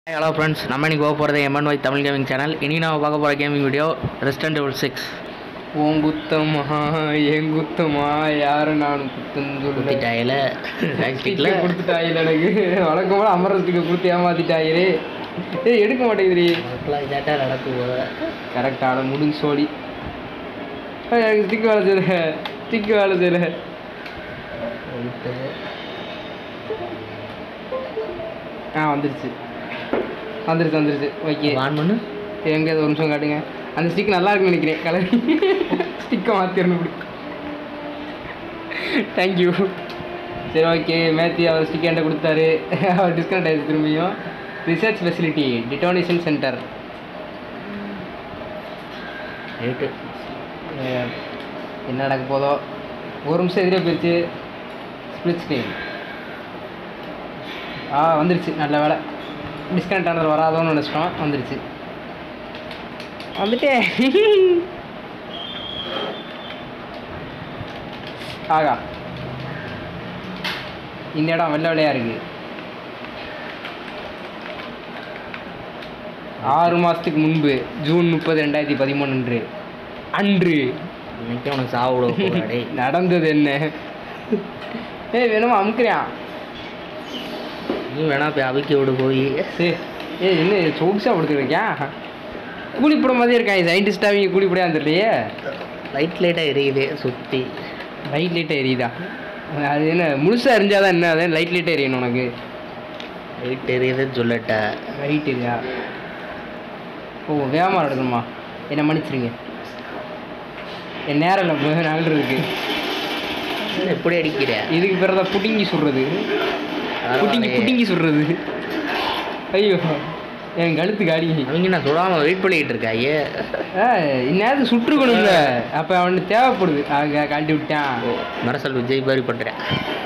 Hello friends நம்ம இன்னைக்கு போக போகிறது M N Y Tamil gaming channel இனி நம்ம பார்க்க போகிற கேமிங் வீடியோ ரெஸ்டன்ட் டெபிள் சிக்ஸ் உன் குத்தமா என் குத்தமா யாரு நானும் குத்தன்னு சொல்லுறேன் குத்திட்டாயில ஸ்டிக்கில் ஸ்டிக்கர் கொடுத்துட்டாயில எனக்கு வழக்கம் போல அமர ஸ்டிக்கர் கொடுத்து ஏமாத்திட்டாயிரு ஏய் எடுக்க மாட்டேங்குதுரி இதாட்டா நடக்கும் போல கரெக்டான முடிஞ்சு சோடி ஏய், எனக்கு ஸ்டிக் வேலை செய்யல ஸ்டிக் வேலை செய்யல போயிட்டு ஆ வந்துருச்சு வந்துருச்சு வந்துருச்சு ஓகே ஆன் பண்ணு எங்கே ஒரு நிமிஷம் காட்டுங்க அந்த ஸ்டிக் நல்லா இருக்குன்னு நினைக்கிறேன் கலர் ஸ்டிக்கை மாற்றிடணும் இப்படி தேங்க்யூ சரி ஓகே மேத்தி அவர் ஸ்டிக் என்கிட்ட கொடுத்தாரு அவர் டிஸ்கவுண்ட் ஆயிடுச்சு திரும்பியும் research facility detonation center right என்ன நடக்க போதோ ஒரு நிமிஷம் எதிரே போயிடுச்சு ஸ்பிளிட் ஸ்க்ரீன் ஆ வந்துருச்சு நல்ல வேலை டிஸ்கனெக்ட் ஆனது வராதோன்னு நினச்சிட்டோம் வந்துருச்சு வந்துட்டே ஆகா இந்த இடம் வெள்ளை வெள்ளையா இருக்கு ஆறு மாதத்துக்கு முன்பு ஜூன் முப்பது ரெண்டாயிரத்தி பதிமூணு அன்று அன்று இன்னைக்கு உனக்கு சாப்பிட போகிறாடே நடந்தது என்ன ஏய் வேணுமா அமுக்குறியான் நீ வேணா போய் அவிக்க விடு போய் சரி ஏய் என்ன சொகுசா கொடுத்துருக்கியா கூலிப்பட மாதிரி இருக்கான் சயின்டிஸ்டாக இவங்க கூலிப்படையா வந்துடலையே லைட் லைட்டாக எரியுது சுற்றி லைட் லைட்டாக எரியுதா அது என்ன முழுசாக எரிஞ்சாதான் என்ன அதான் லைட் லைட்டாக எரியணும் உனக்கு லைட் எரியுதுன்னு சொல்லட்ட ரைட் இல்லையா ஓ வேகமாக நடக்கணுமா என்னை மன்னிச்சிருங்க என் நேரம் இல்லை நகல் இருக்கு எப்படி அடிக்கிற இதுக்கு பிறகு தான் புடுங்கி சுடுறது புட்டிங்கி புட்டிங்கி சுடுறது ஐயோ என் கழுத்துக்கு அடி அவங்க நான் சுடாமல் வெயிட் பண்ணிக்கிட்டு இருக்காயே இந்நேரத்துக்கு சுற்றுக்கணும்ல அப்போ அவனுக்கு தேவைப்படுது அங்கே கழட்டி விட்டான் மரசல் விஜய் மாதிரி பண்ணுறேன்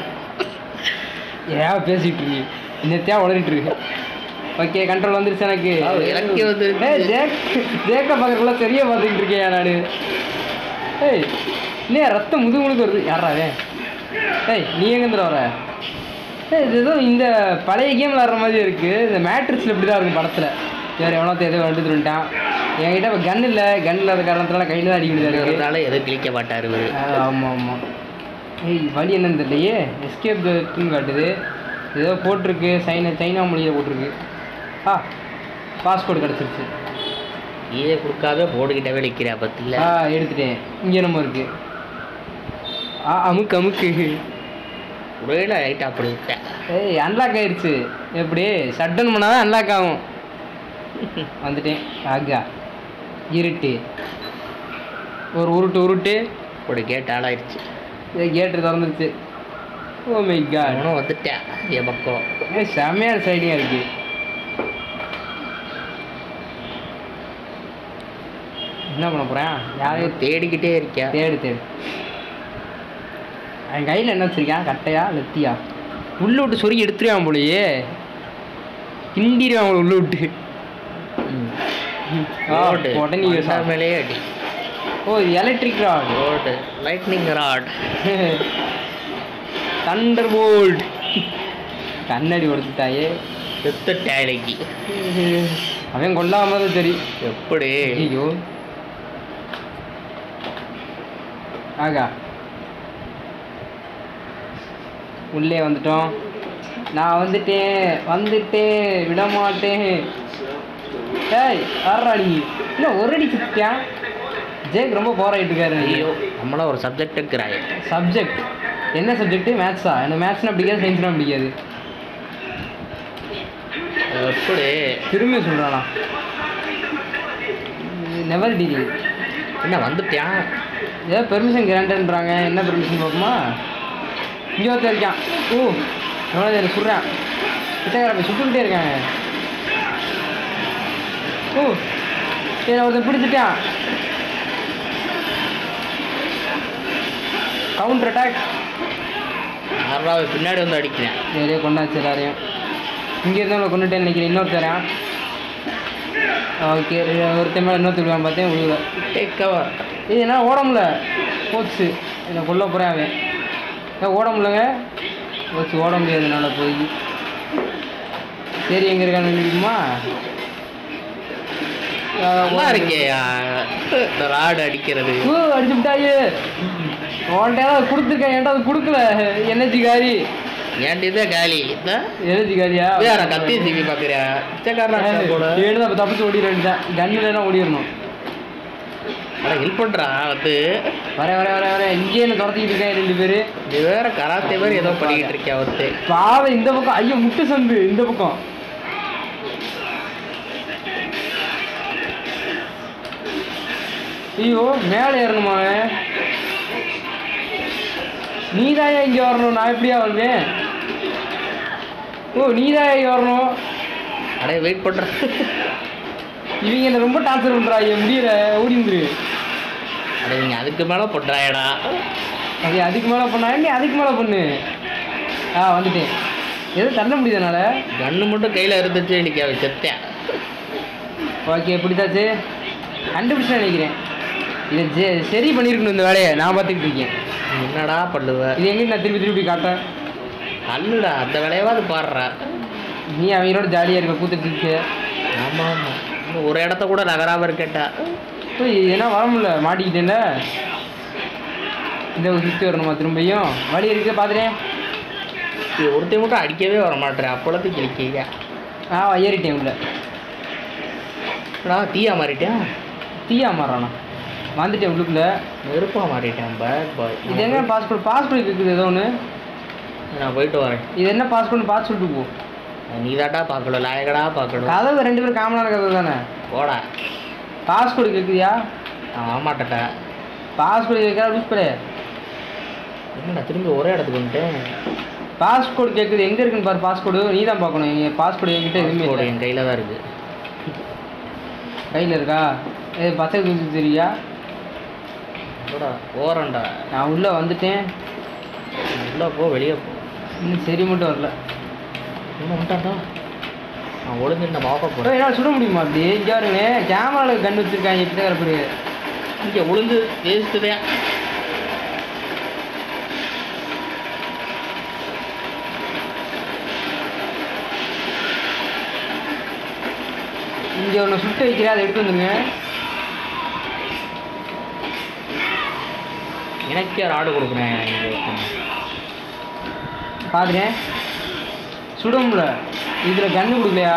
ஏன் பேசிட்டு இருக்கு இந்த தேவை உளறிட்டு இருக்கு ஓகே கண்ட்ரோல் வந்துருச்சு எனக்கு ஆ, எனக்கே வந்துருச்சு. ஏய், ஜேக் ஜேக்க பார்க்கறதுல தெரிய பார்த்துக்கிட்டு இருக்கேன் நான் ஏய் இல்லையா ரத்தம் முதுகு முழுக்க வருது யாரா அவன் ஏய் நீ எங்கேருந்து வர ஏய் இது ஏதோ இந்த பழைய கேம் விளாட்ற மாதிரி இருக்குது இந்த மேட்ரிக்ஸில் இப்படி தான் இருக்கும் படத்தில் வேறு எவனோ ஏதோ வந்துட்டு வந்துட்டான் என்கிட்ட இப்போ கன் இல்லை கன் இல்லாத காரணத்தினால கையில் தான் அடிக்க வேண்டியதா இருக்கு இருக்கிறதுனால எதுவும் கிளிக்க மாட்டார் இவர் ஆமாம் ஆமாம் ஏய் வழி என்னன்னு தெரியலையே எஸ்கேப் டேட்டுன்னு காட்டுது ஏதோ போட்டிருக்கு சைனா சைனா மொழியில் போட்டிருக்கு ஆ பாஸ்போர்ட் கிடச்சிருச்சு இதே கொடுக்காம போட்டுக்கிட்டவே நிற்கிறா பத்தில ஆ எடுத்துட்டேன் இங்கே நம்ம இருக்கு ஆ அமுக்கு அமுக்கு ஒரேல ரைட் அப்படி விட்டேன் ஏய் அன்லாக் ஆயிடுச்சு எப்படி ஷட்டன் பண்ணால் தான் அன்லாக் ஆகும் வந்துட்டேன் ஆகா இருட்டு ஒரு உருட்டு உருட்டு ஒரு கேட் ஆளாயிருச்சு கேட்டு திறந்துருச்சு ஓ மை காட் அவனும் வந்துட்டேன் என் பக்கம் ஏ செம்மையான சைடிங்காக இருக்கு என்ன பண்ண போகிறேன் யாரையும் தேடிக்கிட்டே இருக்கேன் தேடு தேடு என் கையில் என்ன வச்சிருக்கேன் கட்டையா லெத்தியா உள்ள விட்டு சொருகி எடுத்துருவான் போலயே கிண்டிடுவான் அவங்கள உள்ள விட்டு ஆ, ரோடு உடனே use ஆகும். மேலேயே அடி ஓ இது electric rod rod lightning rod thunder bolt கண்ணாடி கொடுத்துட்டாயே செத்த டேலைக்கு அவன் கொல்லாம தான் சரி எப்படி ஐயோ ஆகா உள்ளே வந்துட்டோம் நான் வந்துட்டேன் வந்துட்டேன் விட மாட்டேன் ஏய் ஆறா நீ என்ன ஒரு அடி சுத்தியான் ஜேக் ரொம்ப போராடிட்டு இருக்காரு ஐயோ நம்மள ஒரு சப்ஜெக்ட் இருக்கிறாய் சப்ஜெக்ட் என்ன சப்ஜெக்ட் மேத்ஸா எனக்கு மேத்ஸ்னா பிடிக்காது சயின்ஸ்னா பிடிக்காது எப்படி திரும்பி சொல்கிறானா நெவர் டீல் என்ன வந்துட்டியான் ஏதோ பெர்மிஷன் கிராண்டன்றாங்க என்ன பெர்மிஷன் பார்ப்போமா இங்கே ஒருத்தர் இருக்கான் ஓ எவ்வளோ எனக்கு சுடுறான் கிட்டக்கார போய் சுட்டுக்கிட்டே இருக்காங்க ஓ சரி ஒருத்தன் பிடிச்சிட்டான் கவுண்டர் அட்டாக் யாராவது பின்னாடி வந்து அடிக்கிறேன் நிறைய கொண்டாச்சு எல்லாரையும் இங்கே இருந்தவங்களை கொண்டுட்டேன் நினைக்கிறேன் இன்னொருத்தரேன் ஓகே ஒருத்தன் மேலே இன்னொருத்தர் விழுவான் பார்த்தேன் விழுவல டேக் கவர் இது என்ன ஓட முடியல போச்சு என்னை கொல்ல போகிறேன் அவன் ஏன் ஓட முடியலங்க போச்சு ஓட முடியாதுனால போய் சரி எங்கே இருக்கான்னு நினைக்குமா நல்லா இருக்கேயா இந்த ராடு அடிக்கிறது ஓ அடிச்சு விட்டாயே உன்கிட்ட ஏதாவது கொடுத்துருக்கேன் என்கிட்ட அது கொடுக்கல எனர்ஜி காரி ஏன்டிதே காலி இந்த எனர்ஜி காரியா வேற கத்தி சிவி பாக்குறியா பிச்சைக்காரனா போல ஏன்னு அப்போ தப்பிச்சு ஓடிடுறேன் கன்னுலாம் ஓடிடணும் அட ஹெல்ப் பண்றா வந்து வர வர வர வர இங்கேயே என்ன துரத்திக்கிட்டு இருக்கேன் ரெண்டு பேர் நீ வேற கராத்தே மாதிரி ஏதோ பண்ணிக்கிட்டு இருக்கியா வந்து பாவை இந்த பக்கம் ஐயோ முட்டு சந்து இந்த பக்கம் ஐயோ மேலே ஏறணுமா அவன்? நீதாயா இங்கே வரணும் நான் எப்படியா வருவேன் ஓ நீதாயா இங்கே வரணும் அடே வெயிட் பண்ற இவங்க என்ன ரொம்ப டார்ச்சர் பண்ணுறாங்க முடியல ஓடி வந்துரு அடே நீங்க அதுக்கு மேல பண்றாயடா அது அதுக்கு மேலே பண்ணா நீ அதுக்கு மேலே பண்ணு ஆ வந்துட்டேன் எதுவும் தள்ள முடியுதுனால கண்ணு மட்டும் கையில இருந்துச்சு இன்னைக்கு அவன் செத்தேன் ஓகே பிடிச்சாச்சு கண்டுபிடிச்சு நினைக்கிறேன் இதை ஜெ- சரி பண்ணியிருக்கணும் இந்த வேலையை நான் பார்த்துக்கிட்டு இருக்கேன் நீ என்னடா பண்ணுவ இது எங்கே நான் திருப்பி திருப்பி காட்டேன் அல்லுடா அந்த வேலையாவது பாடுறா நீ அவங்களோட ஜாலியாக இருக்க கூத்துட்டு ஆமா ஆமா இன்னும் ஒரு இடத்த கூட நகராம இருக்கேன்டா போய் ஏன்னா வர முடியல மாட்டிக்கிட்டேன்ல இந்த சுற்றி வரணுமா திரும்பியும் வழி இருக்கு பார்த்துட்டேன் நீ ஒருத்தையும் மட்டும் அடிக்கவே வர மாட்டேன் அப்பளத்துக்கு கிளிக்கீங்க ஆ ஏறிட்டேன் உள்ள நான் தீயா மாறிட்டேன் தீயா மாறானா வந்துட்டேன் உள்ளுக்குள்ள நெருப்பா மாறிட்டேன் பேட் பாய் இது என்ன பாஸ்போர்ட் பாஸ்போர்ட் இருக்குது ஏதோ ஒன்று நான் போயிட்டு வரேன் இது என்ன பாஸ்போர்ட் பார்த்து சொல்லிட்டு போ நீ தாட்டா பார்க்கணும் லாயகடா பார்க்கணும் கதவு ரெண்டு பேரும் காமனான கதவு தானே போடா பாஸ்போர்ட் கேட்குதியா நான் வரமாட்டேன்டா பாஸ்போர்ட் கேட்குறா லூஸ் பண்ணு என்னடா திரும்பி ஒரே இடத்துக்கு வந்துட்டேன் பாஸ்போர்ட் கேட்குது எங்கே இருக்குன்னு பாரு பாஸ்போர்டு நீ தான் பார்க்கணும் எங்கள் பாஸ்போர்ட் என்கிட்ட எதுவுமே Passport இல்லை என் கையில தான் இருக்கு கையில் இருக்கா ஏ பச்சை தூக்கி தெரியா போடா போறேன்டா நான் உள்ளே வந்துட்டேன் உள்ள போ வெளியே போ இன்னும் சரி மட்டும் வரல இன்னும் வந்துட்டான்டா நான் ஒளிஞ்சு இந்த பார்க்க ஓ போறேன் என்னால் சுட முடியுமா அப்படி இங்கே பாருங்க கேமராவில் கன் வச்சுருக்காங்க எப்படி கிடப்பிடு இங்கே ஒளிஞ்சு வேஸ்ட்டுதேன் இங்கே ஒன்று சுட்டு வைக்கிறேன் அதை எடுத்து வந்துருங்க எனக்கே ராடு கொடுக்குறேன் இங்க ஒருத்தன். பார்த்துட்டேன் சுட முடியல இதில் கன்று கொடுக்கலையா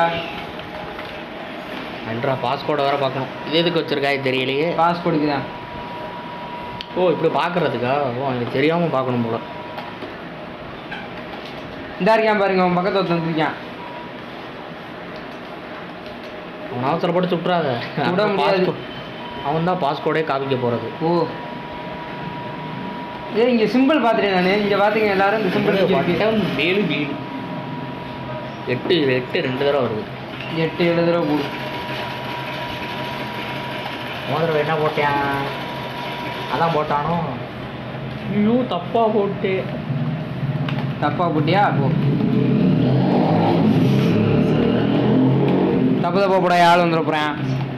நன்றா பாஸ்போர்ட்டை வேற பார்க்கணும் இது எதுக்கு வச்சிருக்காய் தெரியலையே பாஸ்போர்ட்டுக்கு தான் ஓ இப்படி பார்க்கறதுக்கா ஓ எனக்கு தெரியாமல் பார்க்கணும் போல இந்தா இருக்கான் பாருங்க அவன் பக்கத்தில் ஒருத்தன் வந்திருக்கான் அவன் அவசரப்பட்டு சுட்டுறாத சுட முடியாது. அவன் தான் பாஸ்போர்ட்டே காமிக்க போகிறது ஓ ஏ இங்கே சிம்பிள் பார்த்துட்டேன் நான் இங்கே பார்த்துங்க எல்லாரும் இந்த சிம்பிள் இருக்கு ஏழு வீடு எட்டு எட்டு ரெண்டு தடவை வருது எட்டு ஏழு தடவை போடு மோதிரம் என்ன போட்டேன் அதான் போட்டானோ ஐயோ தப்பா போட்டு தப்பா போட்டியா போ தப்பு தப்பா போடா ஆள் வந்துட போகிறேன்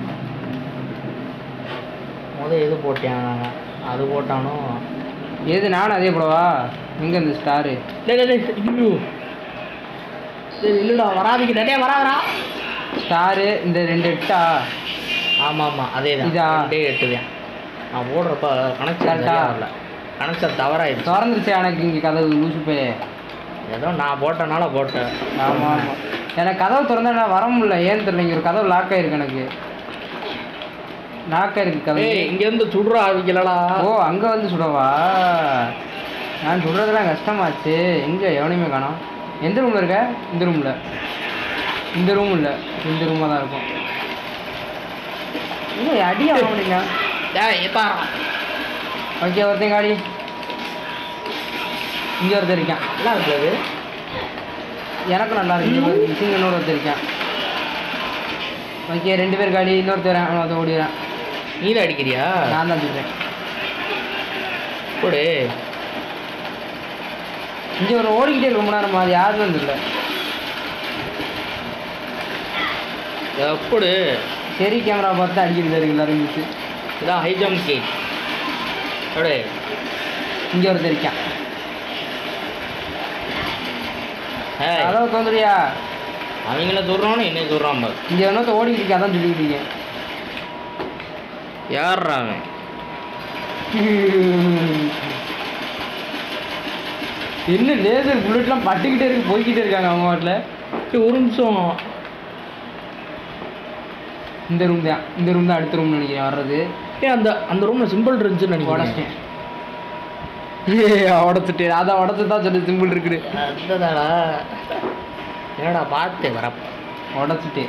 முத எது போட்டேன் அது போட்டானோ எது நானும் அதே போடவா எங்கே இந்த ஸ்டாரு டேய் டேய், டேய், ஐயோ டேய், இல்லைடா வராதிக்கு டேய் வராதடா ஸ்டாரு இந்த ரெண்டு எட்டா ஆமாம் ஆமாம் அதே தான் இதா? ரெண்டே எட்டு தான் நான் ஓடுறப்ப கனெக்ஷன் Correct ஆ? சரியா வரல கனெக்ஷன் தவறாயிடுச்சு திறந்துருச்சு எனக்கு இங்கே கதவு லூசு போய் ஏதோ நான் போட்டனால போட்டேன் ஆமாம் ஆமாம் எனக்கு கதவு திறந்தா நான் வர முடியல ஏன்னு தெரியல இங்கே ஒரு கதவு லாக் ஆயிருக்கு எனக்கு லாக் ஆயிருக்கு கதவு ஏய் இங்கேருந்து சுடுறா ஆவிக்கலடா ஓ அங்கே வந்து சுடவா நான் சுடுறதெல்லாம் கஷ்டமாச்சு எங்கே எவனையுமே காணோம் எந்த ரூமில் இருக்க இந்த ரூமில் இந்த ரூம் இல்லை இந்த ரூமாக தான் இருக்கும் இல்லை அடி ஆகணுங்க டேய் எப்பா ஓகே ஒருத்தன் காடி இங்கே ஒருத்தர் இருக்கான் நல்லா இருக்குது எனக்கும் நல்லா இருக்கு சிங்கனோட ஒருத்தர் இருக்கான் ஓகே ரெண்டு பேர் காடி இன்னொருத்தர் அவன் ஒருத்தன் ஓடிடுறான் நீ தான் அடிக்கிறியா நான் தான் சொல்கிறேன் போடு இங்கே ஒரு ஓடிக்கிட்டே இருக்க ரொம்ப நேரமா அது யாருன்னு தெரியல எப்படி சரி கேமரா பார்த்து அடிக்கிறது இருக்கு எல்லாரும் இருந்துச்சு இதான் ஹை ஜம்ப் கேட் அப்படியே இங்கே ஒருத்தர் இருக்கான் ஏய் அதாவது தோந்துறியா அவங்கள சொல்கிறான்னு என்னை சொல்கிறான் பாரு இங்கே என்ன ஓடிக்கிட்டு இருக்கு அதான் சொல்லிக்கிட்டு இருக்கேன் யார்ரா அவன் என்ன லேசர் புல்லட்லாம் பட்டுக்கிட்டே இருக்கு போய்கிட்டே இருக்காங்க அவங்க வாட்டில் சரி, ஒரு நிமிஷம் இந்த ரூம் தான் இந்த ரூம் தான் அடுத்த ரூம் நினைக்கிறேன் வர்றது ஏ அந்த அந்த ரூமில் சிம்பிள் இருந்துச்சுன்னு நினைக்கிறேன் உடச்சிட்டேன் ஏ உடச்சிட்டு அதான் உடச்சு தான் சொல்லி சிம்பிள் இருக்குது அதுதாடா என்னடா பார்த்து வர உடச்சிட்டேன்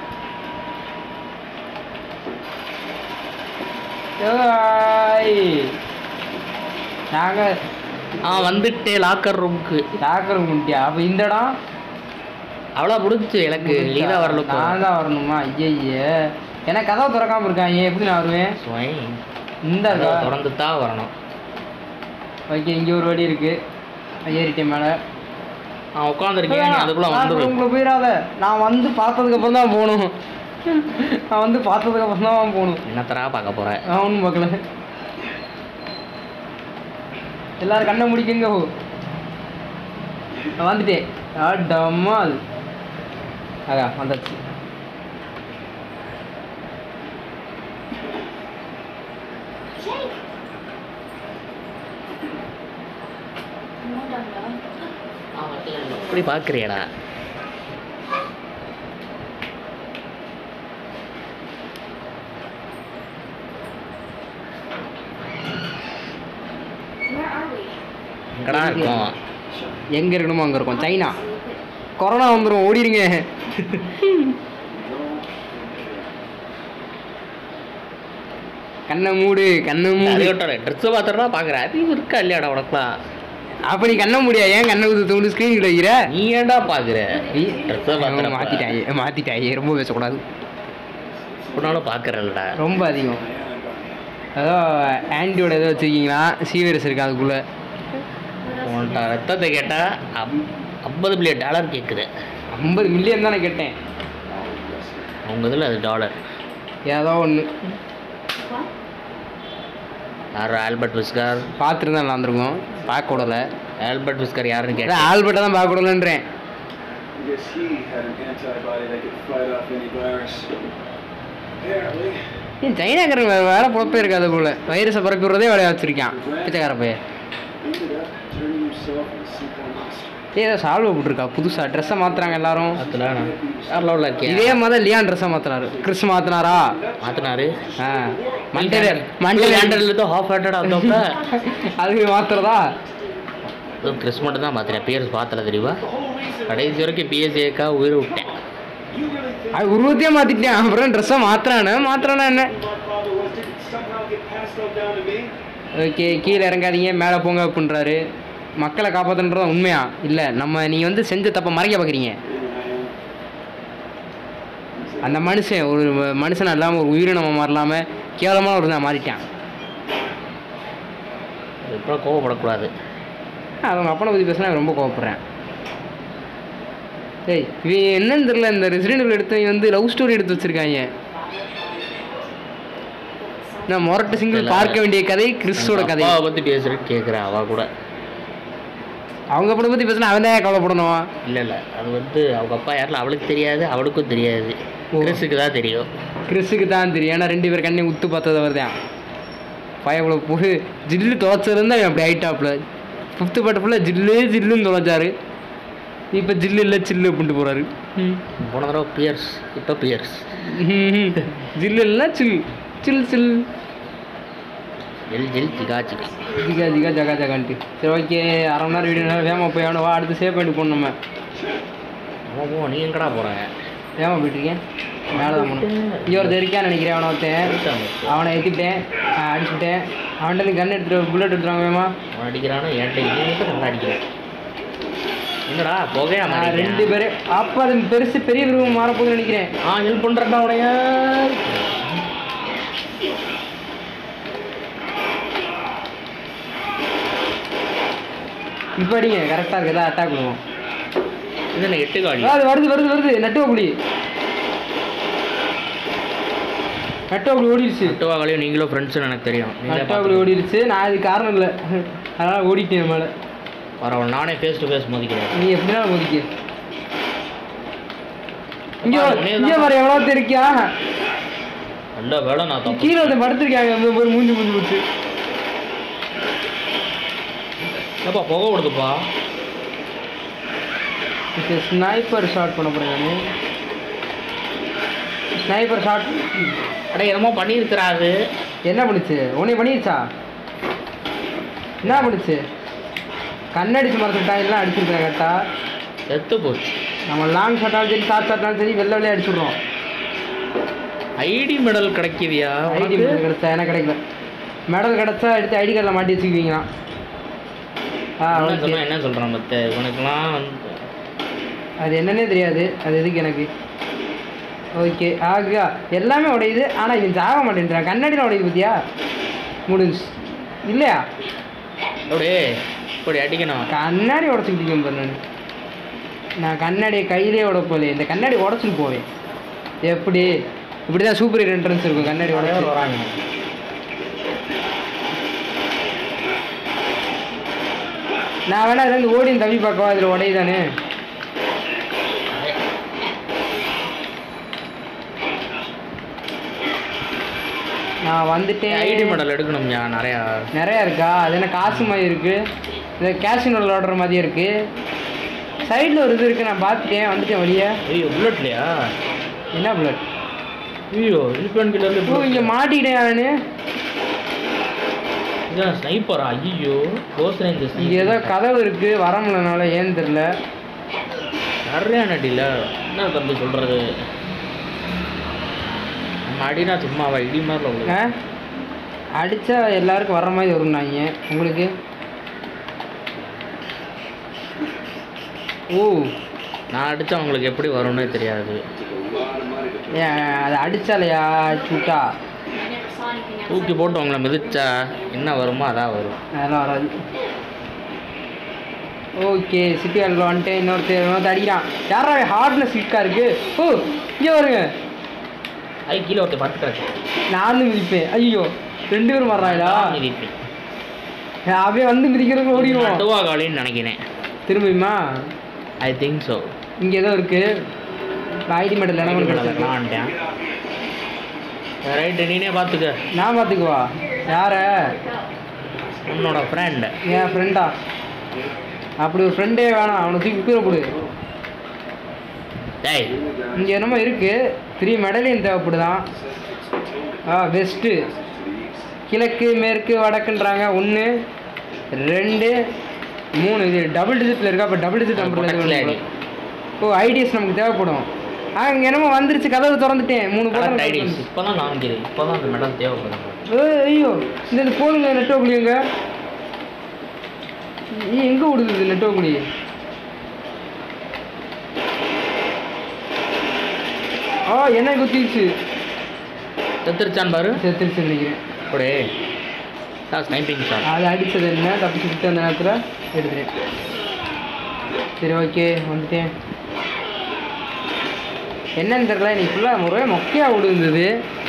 ஏய் நாங்கள் ஆ வந்துட்டே லாக்கர் ரூமுக்கு டாக்கர் முட்டியா அப்போ இந்த இடம் அவ்வளோ முடிச்சு எனக்கு நீதான் வரல நான் தான் வரணுமா ஐயே ஏன்னா கதவை திறக்காம இருக்காங்க எப்படி நான் வருவேன் இந்த கதவை திறந்து தான் வரணும் ஓகே இங்கே ஒரு வழி இருக்கு ஏறிட்டேன் மேலே நான் உட்காந்துருக்கேன் நீ அதுக்குள்ள வந்துடும் உங்களை போயிடாத நான் வந்து பார்த்ததுக்கு அப்புறம் தான் போகணும் நான் வந்து பார்த்ததுக்கு அப்புறம் தான் போகணும் என்னத்தரா பார்க்க போற நான் ஒன்றும் பார்க்கல எல்லாரும் கண்ணை முடிக்குங்க ஹோ நான் வந்துட்டேன் ஆட்டம்மா அது அதான் வந்தாச்சு அப்படி பார்க்குறியடா எங்கடா இருக்கும் எங்கே இருக்கணுமோ அங்கே இருக்கும் சைனா கொரோனா வந்துடும் ஓடிடுங்க கண்ணை மூடு கண்ணை மூடு ட்ரெஸ்ஸை பார்த்துட்டா பார்க்குறேன் அது இருக்கா இல்லையாடா உனக்குலாம் அப்ப நீ கண்ணை முடியா ஏன் கண்ணை ஊத்து தோண்டு ஸ்க்ரீன் கிட்ட வைக்கிற நீ ஏன்டா பார்க்குற ட்ரெஸ்ஸை பார்த்துட்டா மாத்திட்டாயே மாத்திட்டாயே ரொம்ப பேசக்கூடாது உன்னாலும் பார்க்குறேன்டா ரொம்ப அதிகம் ஏதோ ஆன்டியோட ஏதோ வச்சுருக்கீங்களா சீவியரஸ் இருக்கு அதுக்குள்ளே உன்கிட்ட ரத்தத்தை கேட்டால் அப் ஐம்பது மில்லியன் டாலர் கேட்குது ஐம்பது மில்லியன் தானே கேட்டேன் அவங்க இதில் அது டாலர் ஏதோ ஒன்று யார் ஆல்பர்ட் விஸ்கார் பார்த்துருந்தா நல்லா இருந்திருக்கும் பார்க்க விடல ஆல்பர்ட் விஸ்கார் யாருன்னு அதான் கேட்டேன் ஆல்பர்ட்டை தான் பார்க்க விடலன்றேன் I guess he had an antibody that could fight off any virus. Apparently, ஏன் சைனாக்காரங்க வேறு வேலை பொழப்பே இருக்காது போல வைரஸை பரப்பி விடுறதே வேலையாக வச்சுருக்கான் பிச்சைக்கார பையன் ended up turning himself into some kind of monster. ஏதோ சால்வை போட்டிருக்கா புதுசாக ட்ரெஸ்ஸை மாற்றுறாங்க எல்லாரும் அதில் யாரில் உள்ள இதே இருக்கியா மாதிரி லியான் ட்ரெஸ்ஸை மாற்றினாரு கிறிஸ் மாற்றினாரா மாற்றினாரு ஆ மண்டேல மண்டேல ஹண்ட்ரட்ல தான் ஹாஃப் ஹண்ட்ரட் ஆகுதப்ப அது மாத்துறதா கிறிஸ் மட்டும் தான் மாற்றினேன் பிஎஸ் பார்த்தல தெரியுமா கடைசி வரைக்கும் பிஎஸ்ஏக்கா உயிர் விட்டேன் அது உருவத்தையே மாத்திட்டேன் அப்புறம் ட்ரெஸ்ஸை மாத்துறானு மாத்துறானா என்ன My father was didn't somehow get passed on down to me. Okay கீழே இறங்காதீங்க மேலே போங்க அப்படின்றாரு மக்களை காப்பாற்றுன்றதா உண்மையா இல்லை நம்ம நீங்கள் வந்து செஞ்ச தப்பை மறைக்க பார்க்குறீங்க அந்த மனுஷன் ஒரு மனுஷன் இல்லாமல் ஒரு உயிரினம் மாறலாம கேவலமாக ஒரு நான் மாறிட்டான் அதுக்கப்புறம் கோவப்படக்கூடாது அவங்க அப்பனை பற்றி பேசினா ரொம்ப கோவப்படுறேன் ஏய் இவன் என்னன்னு தெரியல இந்த ரெசிடென்ட் எடுத்தவங்க வந்து லவ் ஸ்டோரி எடுத்து வச்சிருக்காங்க நான் மொரட்டு சிங்கிள் பார்க்க வேண்டிய கதை கிறிஸ்டோட கதை அப்பாவை பற்றி பேசுகிறேன்னு கேட்குறேன் அவ கூட அவங்க அப்பனை பற்றி பேசினா அவன் தான் கவலைப்படணும் இல்லை இல்லை அது வந்து அவங்க அப்பா யாரில் அவளுக்கு தெரியாது அவளுக்கும் தெரியாது ஓ. கிறிஸுக்கு தான் தெரியும் கிறிஸுக்கு தான் தெரியும் ஏன்னா ரெண்டு பேர் கண்ணை உத்து பார்த்தது அவர் தான் பயப்பட போய் ஜில்லு துவைச்சிருந்தா அவன் அப்படி ஹைட்டாப்பில் ஃபிஃப்த்து பாட்டு ஃபுல்லாக ஜில்லு ஜில்லுன்னு தொலைச்சாரு இப்போ ஜில்லு இல்லை சில்லு அப்படின்ட்டு போகிறாரு போன தடவை பியர்ஸ் இப்போ பியர்ஸ் ஜில்லு இல்லைன்னா சில் சில் சில் ஜெல் ஜெல் ஜிகா ஜிகா ஜிகா ஜிகா ஜகா ஜகான்ட்டு சரி ஓகே அரை மணி நேரம் வீடியோ வேகமாக போய் ஆகணும் வா அடுத்து சேவ் பண்ணிட்டு போகணும் நம்ம அவன் போ நீ எங்கடா போகிறேன் வேகமாக போயிட்டுருக்கேன் மேலே தான் போகணும் இங்கே ஒரு தெரிக்கான்னு நினைக்கிறேன் அவனை ஒருத்தன் அவனை ஏற்றிட்டேன் அடிச்சுட்டேன் அவன்கிட்ட கன் எடுத்துட்டு புல்லட் எடுத்துருவாங்க வேமா அவன் அடிக்கிறானா என்கிட்ட இது மட்டும் நல்லா அடிக்கிறேன் என்னடா புகையா நான் ரெண்டு பேரும் அப்போ அது பெருசு பெரிய விரும்பம் மாறப்போகுதுன்னு நினைக்கிறேன் ஆ ஹெல்ப் பண்ணுறேன்டா உடைய இப்போ அடிங்க கரெக்டாக இருக்குதா அட்டாக் பண்ணுவோம் இது என்ன எட்டு காடி ஆ, அது வருது வருது வருது நட்டுவ புலி நட்டுவ புலி ஓடிடுச்சு எட்டு காலையும் நீங்களும் ஃப்ரெண்ட்ஸ்னு எனக்கு தெரியும் நீங்களே நட்டுவ புலி ஓடிடுச்சு நான் அது காரணம் இல்லை அதனால் ஓடிட்டேன் மேலே பரவாயில்ல நானே ஃபேஸ் டு ஃபேஸ் மோதிக்கிறேன் நீ எப்படினாலும் ஓடிக்க இங்க பாரு, வா- நீ இங்க தான். பாரு எவ்வளோ தெரிக்கா நல்ல வேலை நான் தப்பு கீழே வந்து படுத்திருக்காங்க இந்த ஒரு மூஞ்சி மூஞ்சி வச்சு ஏப்பா புகை விடுதுப்பா இப்போ ஸ்னைப்பர் ஷாட் பண்ண போகிறேன் நான் ஸ்னைப்பர் ஷாட் அட என்னமோ பண்ணியிருக்கிறாரு என்ன பண்ணுச்சு உன்னை பண்ணிடுச்சா என்ன பண்ணுச்சு கண்ணடிச்சு மரத்துட்டா எல்லாம் அடிச்சிருக்கேன் கரெக்டா செத்து போச்சு நம்ம லாங் ஷாட்டாலும் சரி ஷார்ட் ஷாட்டாலும் சரி வெள்ள வெளியே அடிச்சுடுறோம் ஐடி மெடல் கிடைக்குதியா ஐடி உனக்கு? மெடல் கிடைச்சா எனக்கு கிடைக்கல மெடல் கிடைச்சா எடுத்து ஐடி கார்டில் மாட்டி வச்சுக்குவீங்களா ஆ என்ன ஓகே சொன்னா என்ன சொல்றான் பத்த இவனுக்குலாம் வந்து அது என்னன்னே தெரியாது அது எதுக்கு எனக்கு ஓகே ஆகா எல்லாமே உடையுது ஆனால் இவன் சாக மாட்டேன்றான் கண்ணாடியில் உடையுது பத்தியா முடிஞ்சு இல்லையா அப்படியே இப்படி அடிக்கணும் கண்ணாடி உடச்சிக்கிட்டு பாரு நான் நான் கண்ணாடியை கையிலே உடப்போலே இந்த கண்ணாடி உடச்சிட்டு போவேன் எப்படி இப்படி தான் சூப்பர் ஹீரோ என்ட்ரன்ஸ் இருக்கும் கண்ணாடி நிறைய பேர் உடச்சி வராங்க நான் வேணா இதுலேருந்து ஓடி தம்பி பார்க்கவா இதில் உடையுதானே நான் வந்துட்டேன் ஐடி மெடல் எடுக்கணும்யா நிறையா நிறையா இருக்கா அது என்ன காசு மாதிரி இருக்கு இந்த கேஷினோட விளாடுற மாதிரியே இருக்கு சைடில் ஒரு இது இருக்கு நான் பார்த்துட்டேன் வந்துட்டேன் வழியா ஐயோ புல்லட்லையா என்ன புல்லட் ஐயோ இல்பன் ஓ கில்லர் இங்கே மாட்டிக்கிட்டேன் அவனு இதான் ஸ்னைப்பரா ஐயோ க்ளோஸ் ரேஞ்ச் இங்கே ஏதோ கதவு இருக்கு வர முடியலனால ஏன்னு தெரில நிறைய நடில என்ன தம்பி சொல்றது நம்ம அடினா சும்மாவா இடி மாதிரில ஆ உங்களுக்கு அடித்தா எல்லாருக்கும் வர்ற மாதிரி வரும்னாங்க உங்களுக்கு ஓ நான் அடிச்சா உங்களுக்கு எப்படி வரும்னே தெரியாது ஏன் அதை அடித்தாலையா சுட்டா தூக்கி போட்டு உங்களை மிதிச்சா என்ன வருமோ அதான் வரும் அதெல்லாம் வராது ஓகே சிட்டி ஹாலில் வந்துட்டு இன்னொருத்தர் இன்னொருத்தர் அடிக்கிறான் யாரா ஹார்ட்னஸ் வீக்காக இருக்கு ஓ இங்கே வருங்க ஐ கீழே ஒருத்தர் பட்டுறாச்சு நானும் மிதிப்பேன் ஐயோ ரெண்டு பேரும் வர்றாங்களா மிதிப்பேன் அப்படியே வந்து மிதிக்கிறதுக்கு ஓடிடுவோம் நடுவா காலின்னு நினைக்கிறேன் திரும்பியுமா ஐ திங்க் ஸோ இங்கே ஏதோ இருக்கு ஐடி மெடல் என்ன கிடச்சிருக்கு வந்துட்டேன் ரைட்டு நீனே பார்த்துக்க நான் பார்த்துக்குவா யார உன்னோட ஃப்ரெண்ட் என் ஃப்ரெண்டா அப்படி ஒரு ஃப்ரெண்டே வேணாம் அவனை தூக்கி கீழே போடு டேய் இங்கே என்னமோ இருக்கு த்ரீ மெடலியன் தேவைப்படுதான் ஆ பெஸ்ட்டு கிழக்கு மேற்கு வடக்குன்றாங்க ஒன்று ரெண்டு மூணு இது டபுள் டிஜிட்டில் இருக்கா அப்போ டபுள் டிஜிட் பக்கத்துல அடி. நம்பர் ஓ ஐடிஎஸ் நமக்கு தேவைப்படும் ஆ இங்கே என்னமோ வந்துருச்சு கதவு திறந்துட்டேன் மூணு கரெக்ட் போட்டு ஐடிஸ் இப்போ தான் காமிக்கிறேன் இப்போ தான் அந்த மெடல் தேவைப்படுது ஏய், ஐயோ இந்த இது போதுங்க நெட்டோக்குழியங்க எங்கே விடுது இது நெட்டோக்குழி ஆ என்ன குத்திடுச்சு செத்துருச்சான் பாரு செத்துருச்சு நினைக்கிறேன் அப்படியே சார் ஸ்னைப்பிங் ஷாட் அது அடித்தது என்ன தப்பிச்சு விட்டு அந்த நேரத்தில் எடுத்துட்டேன் சரி ஓகே வந்துட்டேன் என்னன்னு தெரியல நீ ஃபுல்லாக ஒரே மொக்கையாக விடுந்தது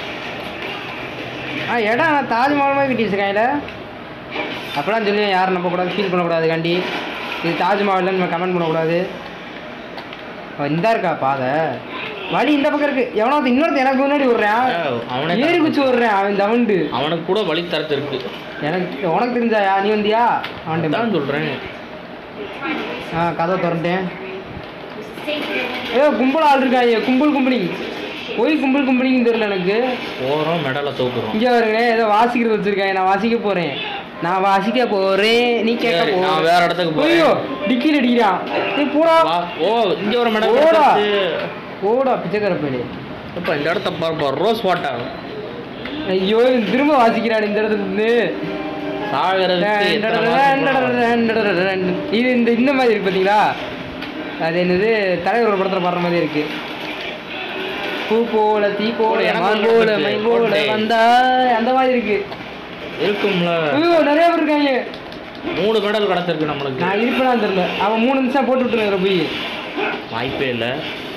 ஆ இடம் ஆனால் தாஜ்மஹால் மாதிரி கட்டி வச்சிருக்காங்கல்ல அப்போலாம் சொல்லி யாரும் நம்பக்கூடாது ஃபீல் பண்ணக்கூடாது காண்டி இது தாஜ்மஹால்னு நம்ம கமெண்ட் பண்ணக்கூடாது அவ இந்தா இருக்கா பாதை வழி இந்த பக்கம் இருக்கு எவனோ ஒருத்தன் இன்னொருத்தன் எனக்கு முன்னாடி விடுறான் அவனே ஏறி குச்சி விடுறேன் அவன் தவண்டு அவனுக்கு கூட வழி தரத்து இருக்கு எனக்கு உனக்கு தெரிஞ்சாயா நீ வந்தியா அவன்கிட்ட தான் சொல்கிறேன் ஆ கதை திறந்துட்டேன் ஏதோ கும்பல் ஆள் இருக்காங்க கும்பல் கும்பலி போய் கும்பல் கும்பலின்னு தெரியல எனக்கு போகிறோம் மெடலை தூக்குறோம் இங்கே வருங்க ஏதோ வாசிக்கிறது வச்சிருக்காங்க நான் வாசிக்க போகிறேன் நான் வாசிக்க போகிறேன் நீ கேட்க சரி, போ நான் வேற இடத்துக்கு போறேன். ஐயோ டிக்கில் அடிக்கிறான் நீ போடா வா ஓ இங்கே ஒரு மெடல் போடா. கிடைச்சிருச்சு. போடா பிச்சைக்கார பையலே இப்போ இந்த இடத்த பார்ப்போம் ரோஸ் வாட்டர் ஐயோ இவன் திரும்ப வாசிக்கிறான் இந்த இடத்துல இருந்து சாகிறதுக்கு எத்தனை மாசம் போனாலும். இது இந்த இந்த மாதிரி இருக்கு பார்த்தீங்களா அது என்னது தலைவர் ஒரு படத்தில் பாடுற மாதிரி இருக்கு பூ போல தீ போல எனக்கு மான் ஒரு போல இருக்கு. மை போல போட்டே. வந்தா அந்த மாதிரி இருக்கு இருக்கும்ல ஐயோ நிறைய பேர் இருக்காங்க மூணு மெடல் கிடச்சிருக்கு நம்மளுக்கு நான் இருப்பேனான்னு தெரியல அவன் மூணு நிமிஷம் போட்டு விட்டுருங்க போய் வாய்ப்பே இல்லை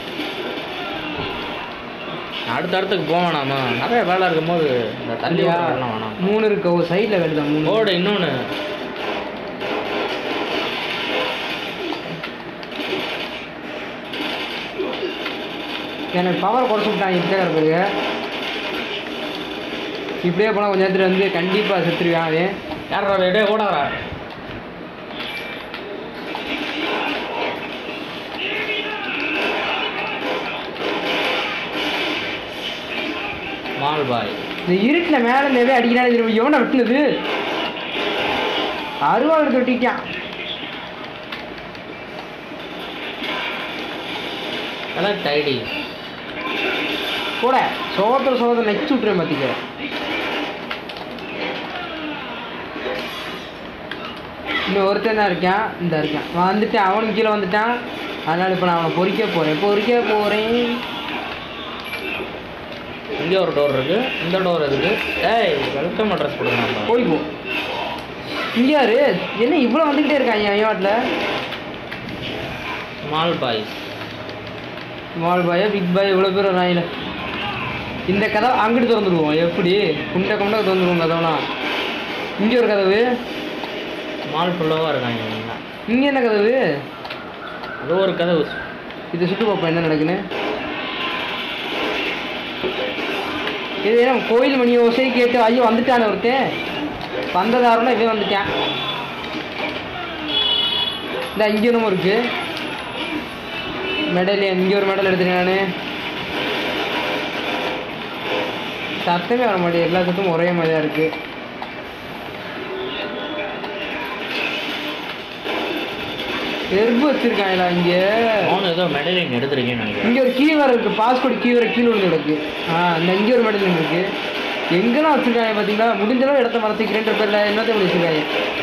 அடுத்த இடத்துக்கு போக வேணாமா நிறைய வேலை இருக்கும்போது இந்த தள்ளி இல்லையா? விடுறதெல்லாம் வேணாம் மூணு இருக்கு ஒரு சைடில் வருதா மூணு ஓடு இன்னொன்று எனக்கு பவர் குறைச்சி விட்டாங்க இப்படியே இருப்பது இப்படியே போனால் கொஞ்ச நேரத்தில் வந்து கண்டிப்பாக செத்துருவேன் அவன் யாரா டே ஓடாரா மால் பாய் இந்த இருட்டில் மேலே இருந்தவே அடிக்கிறானே திரும்ப எவனை வெட்டினது அருவா எடுத்து வெட்டிட்டான் கலெக்ட் ஐடி கூட சோகத்தில் சோகத்தில் நச்சு விட்டுறேன் பார்த்திக்க இன்னும் ஒருத்தன் தான் இருக்கான் இந்த இருக்கான் வந்துட்டான் அவனும் கீழே வந்துட்டான் அதனால் இப்போ நான் அவனை பொறிக்க போகிறேன் பொறிக்க போகிறேன் இங்கே ஒரு டோர் இருக்கு இந்த டோர் இருக்கு ஏய் வெல்கம் அட்ரஸ் கொடுங்க நம்ம போய் போ இங்கே யாரு என்ன இவ்வளோ வந்துக்கிட்டே இருக்கான் என் ஐயாட்டில் மால் பாய் ஸ்மால் பாயா பிக் பாய் இவ்வளோ பேர் வராங்களே இந்த கதவை அங்கிட்டு திறந்துடுவோம் எப்படி குண்டை குண்டை திறந்துடுவோம் கதவுலாம் இங்கே ஒரு கதவு மால் ஃபுல்லாக இருக்காங்க இவங்க. இங்கே என்ன கதவு அது ஒரு கதவு இதை சுட்டு பார்ப்போம் என்ன நடக்குன்னு இது ஏன்னா கோயில் மணி ஓசை கேட்டு ஐயோ வந்துட்டானே ஒருத்தன் வந்ததாருன்னா இவன் வந்துட்டான் இந்த இங்கே என்னமோ இருக்கு மெடல் இங்கே ஒரு மெடல் எடுத்துட்டேன் நான் சத்தமே வர மாட்டேங்குது எல்லா சத்தமும் ஒரே மாதிரி தான் இருக்கு எறும்பு வச்சிருக்காங்களா இங்கே அவனு ஏதோ மெடலின் எடுத்திருக்கேன்னு நினைக்கிறேன் இங்கே ஒரு கீவர் இருக்கு பாஸ்போர்ட் கீவரை கீழே விழுந்து கிடக்கு ஆ இந்த இங்கே ஒரு மெடல் இருக்கு எங்கெல்லாம் வச்சிருக்காங்க பார்த்தீங்களா முடிஞ்ச அளவு இடத்த மறந்துக்கிறேன்ற பேரில் என்னத்தையும் வச்சிருக்காங்க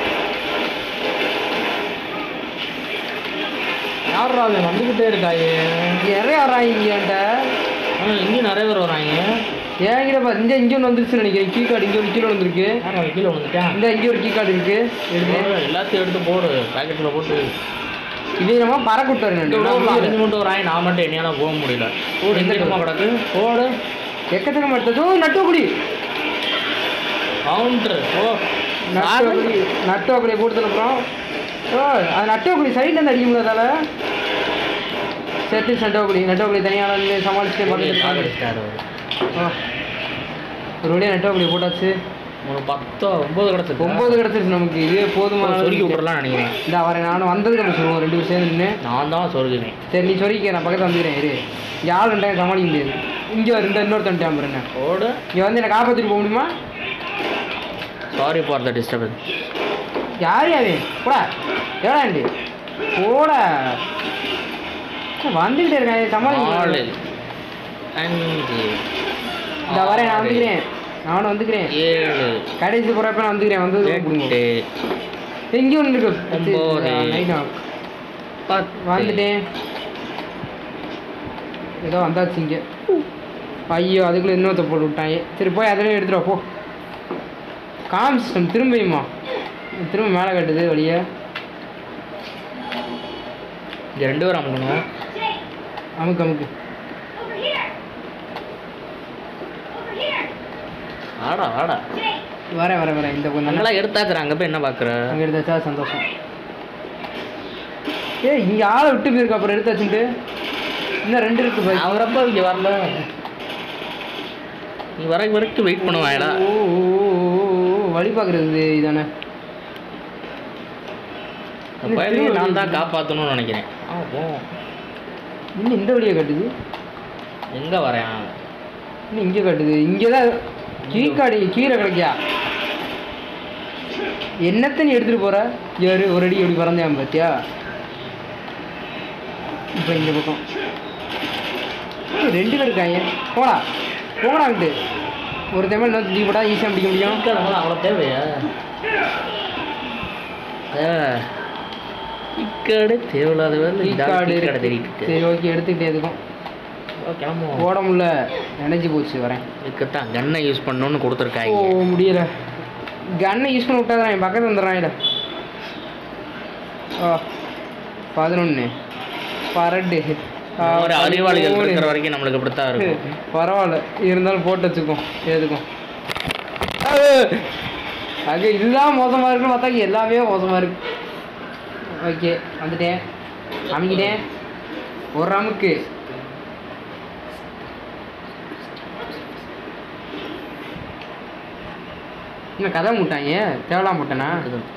யாரா அவன் வந்துக்கிட்டே இருக்காயே இங்கே நிறைய வராங்க இங்கே என்கிட்ட ஆனால் இங்கேயும் நிறைய பேர் வராங்க ஏங்கிட்ட பா இந்த இங்கே ஒன்று வந்துருச்சுன்னு நினைக்கிறேன் கீ கார்டு இங்கே ஒரு கீழே வந்திருக்கு யாரா அவன் கீழே வந்துட்டான் இந்த இங்கே ஒரு கீ கார்டு இருக்கு எடுத்து போடு, எல்லாத்தையும் எடுத்து போடு பாக்கெட்டில் போட்டு இது நம்ம பறக்கூட்டு இந்த டோரில் அஞ்சு மட்டும் வராங்க நான் மட்டும் என்னையால போக முடியல போடு, எந்த இந்த இடமா கிடக்கு போடு எக்கச்சக்கம் எடுத்ததோ நட்டுக்குடி கவுண்டர் ஓ நட்டுக்குடி நட்டுக்குடியை போட்டு அப்புறம் ஓ அது நட்டுக்குடி சைடில் இருந்து அடிக்க முடியாதால செத்து நட்டுக்குடி நட்டுக்குடி தனியாக வந்து சமாளிச்சுட்டு பக்கத்துல சாகடிச்சிட்டாரு அவரு. ஓ ஒரு வழியாக நட்டுக்குடி போட்டாச்சு ஒரு பத்தோ ஒன்பது கிடச்சிருக்கு ஒம்பது கிடச்சிருச்சு நமக்கு இது போதுமான சொருக்கி விட்டுறலாம் நினைக்கிறேன் இந்த அவரை நானும் வந்ததுக்கு அப்புறம் சொல்லுவோம் ரெண்டு பேரும் சேர்ந்து நின்று நான் தான் சொருகினேன் சரி நீ சொரிக்க நான் பக்கத்தில் வந்துக்கிறேன் இரு யார் ரெண்டாயிரம் சமாளிக்க முடியாது இங்கே ஒரு இந்த இன்னொருத்தன் பாரு என்ன ஓடு இங்கே வந்து என்னை காப்பாற்றிட்டு போக முடியுமா சாரி ஃபார் த டிஸ்டர்பன்ஸ் யார் யாரு போடா ஏடாண்டி போடா வந்துக்கிட்டே இருக்காங்க நாலு சமாளிக்க அஞ்சு இந்த வரேன் நான் ஆறு, வந்துக்கிறேன் நானும் வந்துக்கிறேன் ஏழு கடைசி போகிறப்ப நான் வந்துக்கிறேன் வந்து எட்டு எங்கேயும் ஒன்று இருக்கு ஒம்பது. நைட் ஆகும் பத்து வந்துட்டேன் ஏதோ வந்தாச்சு இங்கே ஐயோ அதுக்குள்ளே இன்னொருத்த போட்டு விட்டாங்க சரி போய் அதில் எடுத்துட்டு வா, போ காம் சிஸ்டம் திரும்பியுமா திரும்ப மேலே கட்டுது வழியை இங்கே ரெண்டு பேரும் அமுக்கணும் அமுக்கு அமுக்கு ஆடா ஆடா வரேன் வரேன் வரேன் இந்த கொஞ்சம் நல்லா எடுத்தாக்குற அங்கே போய் என்ன பார்க்குற அங்கே எடுத்தாச்சா சந்தோஷம் ஏய் இங்கே ஆளை விட்டு போயிருக்கு அப்புறம் எடுத்தாச்சுன்ட்டு இன்னும் ரெண்டு இருக்கு பாரு. அவரப்ப இங்கே வரல நீ வர வரைக்கும் வெயிட் பண்ணுவாங்களா ஓ ஓ, ஓ, ஓ, வழி பார்க்குறது இதானே அந்த பையனையே நான் தான் காப்பாற்றணும்னு நினைக்கிறேன் ஆ போ இன்னும் இந்த வழியை கட்டுது எங்கே வரேன் இன்னும் இங்கே கட்டுது இங்கே தான் கீழ்காடி கீழே கிடைக்கியா என்னத்தை நீ எடுத்துகிட்டு போகிற யாரு ஒரு அடி எப்படி பறந்தேன் பார்த்தியா இப்போ இந்த பக்கம் ஏய், ரெண்டு பேர் இருக்காங்க போடா போடாங்கிட்டு ஒரு தமிழ் இன்னொரு தூக்கி போட்டா ஈஸியாக பிடிக்க முடியும் இருக்கிறவங்க அவ்வளோ தேவையா இக்கடை தேவையில்லாத வேலை கீழ்காடு கடை இருக்கு. தேடிட்டு இருக்கு. சரி ஓகே எடுத்துக்கிட்டே எதுக்கும் ஓ, கிளம்புவோம் ஓட முடியல நினைஞ்சு போச்சு வரேன் இதுக்குத்தான் கன்னை யூஸ் பண்ணணும்னு ஓ கொடுத்துருக்காங்க முடியல கன்னை யூஸ் பண்ண விட்டாதான் என் பக்கத்தில் வந்துடுறான் ஓ பதினொன்று பரட்டு ஆ, ஒரு அறிவாளிகள் பதிமூணு. இருக்கிற வரைக்கும் நம்மளுக்கு இப்படித்தான் இருக்கும் பரவாயில்ல இருந்தாலும் போட்டு வச்சுக்கோ எதுக்கும் அது இதுதான் மோசமாக இருக்குன்னு பார்த்தா எல்லாமே மோசமாக இருக்கு ஓகே வந்துட்டேன் அமைக்கிட்டேன் ஒரு அமுக்கு இன்னும் கதை முட்டாங்க தேவலாம் முட்டனா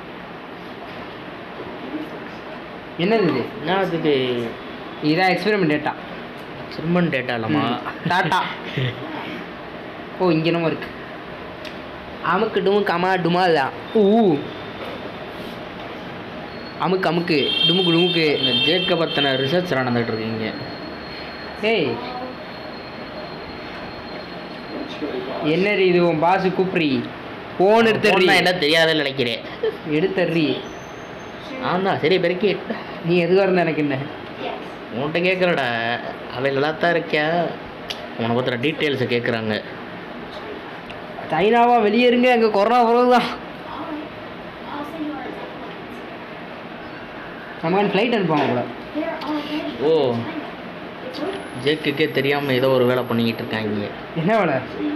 என்னது இது என்னத்துக்கு இதான் எக்ஸ்பெரிமெண்ட் டேட்டா சிம்மன் டேட்டா இல்லைம்மா டாட்டா ஓ இங்கே என்னமோ இருக்கு அமுக்கு டுமுக்கு அம்மா டுமா தான் ஊ அமுக்கு அமுக்கு டுமுக்கு டுமுக்கு இந்த ஜேக்க பற்றின ரிசர்ச் நடந்துகிட்டு இருக்கீங்க ஏய் என்னடி இது உன் பாசு கூப்பிட்றி ஃபோன் எடுத்துடுறி Phone னா என்ன தெரியாதுன்னு நினைக்கிறேன் எடுத்துடுறி ஆமா சரி பெருக்கி நீ எதுவாக இருந்தா எனக்கு என்ன உன்கிட்ட கேட்குறடா அவன் நல்லா தான் இருக்கியா உன்னை பற்றின டீட்டெயில்ஸை கேட்குறாங்க சைனாவா வெளியேறுங்க அங்கே கொரோனா பிறகு தான் நமக்கு ஃப்ளைட் அனுப்புவாங்க கூட ஓ ஜேக்குக்கே தெரியாமல் ஏதோ ஒரு வேலை பண்ணிக்கிட்டு இருக்காங்க என்ன வேலை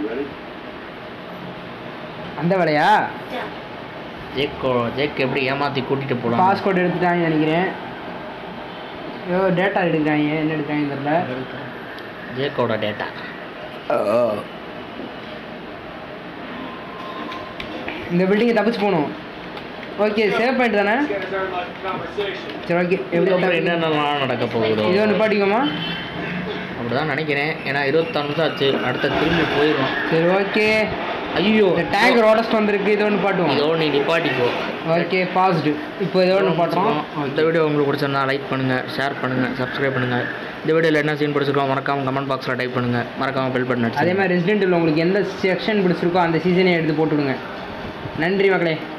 அந்த வேலையா ஜேக்கோ ஜேக் எப்படி ஏமாற்றி கூட்டிகிட்டு போகலாம் பாஸ்போர்ட் எடுத்துட்டாங்கன்னு நினைக்கிறேன் ஐயோ டேட்டா எடுக்கிறாங்க என்ன எடுக்கிறாங்க தெரியல ஜேக்கோட டேட்டா இந்த பில்டிங்கை தப்பிச்சு போகணும் ஓகே சேவ் பாயிண்ட் தானே சரி ஓகே இதுக்கப்புறம் எப்படி என்னென்னலாம் நடக்க போகுதோ இது ஒன்று பாட்டிக்கோமா அப்படிதான் நினைக்கிறேன் ஏன்னா இருபத்தாறு நிமிஷம் ஆச்சு அடுத்த திரும்பி போயிடும் சரி ஓகே ஐயோ இந்த டேங்க் ரோடஸ்ட் வந்திருக்கு இது ஒன்று பாட்டுவோம் இதோ நீ நிப்பாட்டிக்கோ ஓகே பாசிட்டிவ் இப்போ இது ஒன்று பாட்டுறோம் இந்த வீடியோ உங்களுக்கு பிடிச்சிருந்தா லைக் பண்ணுங்கள் ஷேர் பண்ணுங்கள் சப்ஸ்கிரைப் பண்ணுங்கள் இந்த வீடியோவில் என்ன சீன் பிடிச்சிருக்கோம் மறக்காம கமெண்ட் பாக்ஸில் டைப் பண்ணுங்கள் மறக்காம பெல் பட்டன் அதே மாதிரி ரெசிடென்ட்டில் உங்களுக்கு எந்த செக்ஷன் பிடிச்சிருக்கோ அந்த சீசனே எடுத்து போட்டுவிடுங்க நன்றி மக்களே